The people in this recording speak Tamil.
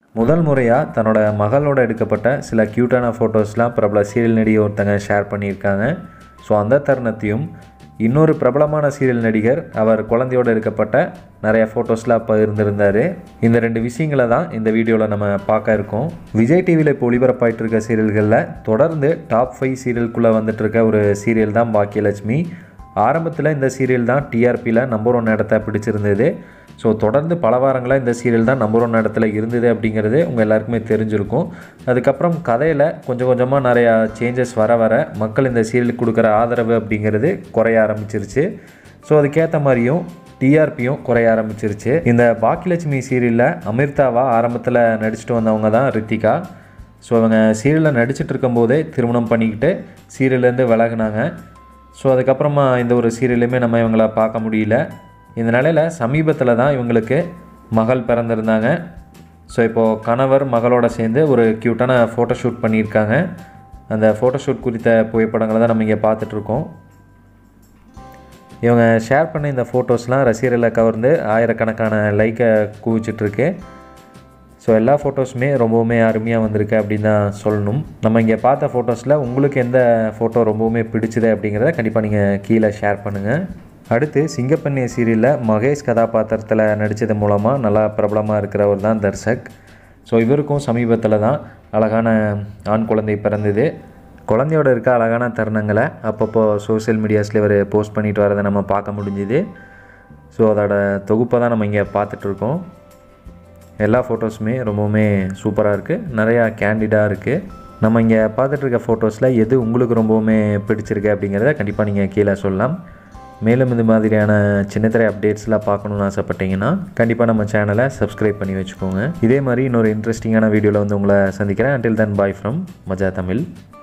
முதல் முறையாக தன்னோட மகளோட எடுக்கப்பட்ட சில க்யூட்டான ஃபோட்டோஸ்லாம் பிரபல சீரியல் நடிகை ஒருத்தங்க ஷேர் பண்ணியிருக்காங்க ஸோ அந்த தருணத்தையும் இன்னொரு பிரபலமான சீரியல் நடிகர் அவர் குழந்தையோடு எடுக்கப்பட்ட நிறைய ஃபோட்டோஸ்லாம் பகிர்ந்திருந்தார் இந்த ரெண்டு விஷயங்களை தான் இந்த வீடியோவில் நம்ம பார்க்க இருக்கோம் விஜய் டிவியில் இப்போ ஒளிபரப்பாயிட்டு இருக்க சீரியல்களில் தொடர்ந்து டாப் ஃபைவ் சீரியலுக்குள்ளே வந்துட்டு இருக்க ஒரு சீரியல் தான் பாக்கியலட்சுமி ஆரம்பத்தில் இந்த சீரியல் தான் டிஆர்பியில் நம்பர் ஒன் இடத்த பிடிச்சிருந்தது ஸோ தொடர்ந்து பல வாரங்களாக இந்த சீரியல் தான் நம்பர் ஒன் இடத்துல இருந்தது அப்படிங்கிறது உங்கள் எல்லாருக்குமே தெரிஞ்சிருக்கும் அதுக்கப்புறம் கதையில் கொஞ்சம் கொஞ்சமாக நிறையா சேஞ்சஸ் வர வர மக்கள் இந்த சீரியலுக்கு கொடுக்குற ஆதரவு அப்படிங்கிறது குறைய ஆரம்பிச்சிருச்சு ஸோ அதுக்கேற்ற மாதிரியும் டிஆர்பியும் குறைய ஆரம்பிச்சிருச்சு இந்த பாக்கியலட்சுமி சீரியலில் அமிர்தாவா ஆரம்பத்தில் நடிச்சிட்டு வந்தவங்க தான் ரித்திகா ஸோ அவங்க சீரியலில் நடிச்சிட்டு இருக்கும்போதே திருமணம் பண்ணிக்கிட்டு சீரியல்லேருந்து விலகுனாங்க ஸோ அதுக்கப்புறமா இந்த ஒரு சீரியலுமே நம்ம இவங்கள பார்க்க முடியல இந்த நிலையில் சமீபத்தில் தான் இவங்களுக்கு மகள் பிறந்திருந்தாங்க ஸோ இப்போது கணவர் மகளோட சேர்ந்து ஒரு க்யூட்டான ஃபோட்டோ ஷூட் பண்ணியிருக்காங்க அந்த ஃபோட்டோ ஷூட் குறித்த புகைப்படங்களை தான் நம்ம இங்கே பார்த்துட்ருக்கோம் இவங்க ஷேர் பண்ண இந்த ஃபோட்டோஸ்லாம் ரசிகர்களை கவர்ந்து ஆயிரக்கணக்கான லைக்கை குவிச்சிட்ருக்கு ஸோ எல்லா ஃபோட்டோஸுமே ரொம்பவுமே அருமையாக வந்திருக்கு அப்படின்னு தான் சொல்லணும் நம்ம இங்கே பார்த்த ஃபோட்டோஸில் உங்களுக்கு எந்த ஃபோட்டோ ரொம்பவுமே பிடிச்சது அப்படிங்கிறத கண்டிப்பாக நீங்கள் கீழே ஷேர் பண்ணுங்கள் அடுத்து சிங்கப்பண்ணிய சீரியலில் மகேஷ் கதாபாத்திரத்தில் நடித்தது மூலமாக நல்லா பிரபலமாக இருக்கிறவர் தான் தர்ஷக் ஸோ இவருக்கும் சமீபத்தில் தான் அழகான ஆண் குழந்தை பிறந்தது குழந்தையோட இருக்க அழகான தருணங்களை அப்பப்போ சோஷியல் மீடியாஸில் இவர் போஸ்ட் பண்ணிட்டு வரதை நம்ம பார்க்க முடிஞ்சுது ஸோ அதோட தொகுப்பை தான் நம்ம இங்கே பார்த்துட்ருக்கோம் எல்லா ஃபோட்டோஸுமே ரொம்பவுமே சூப்பராக இருக்குது நிறையா கேண்டிடாக இருக்குது நம்ம இங்கே பார்த்துட்டு இருக்க ஃபோட்டோஸில் எது உங்களுக்கு ரொம்பவுமே பிடிச்சிருக்கு அப்படிங்கிறத கண்டிப்பாக நீங்கள் கீழே சொல்லலாம் மேலும் இது மாதிரியான சின்னத்திரை அப்டேட்ஸ்லாம் பார்க்கணுன்னு ஆசைப்பட்டீங்கன்னா கண்டிப்பாக நம்ம சேனலை சப்ஸ்கிரைப் பண்ணி வச்சுக்கோங்க இதே மாதிரி இன்னொரு இன்ட்ரெஸ்டிங்கான வீடியோவில் வந்து உங்களை சந்திக்கிறேன் until then bye ஃப்ரம் மஜா தமிழ்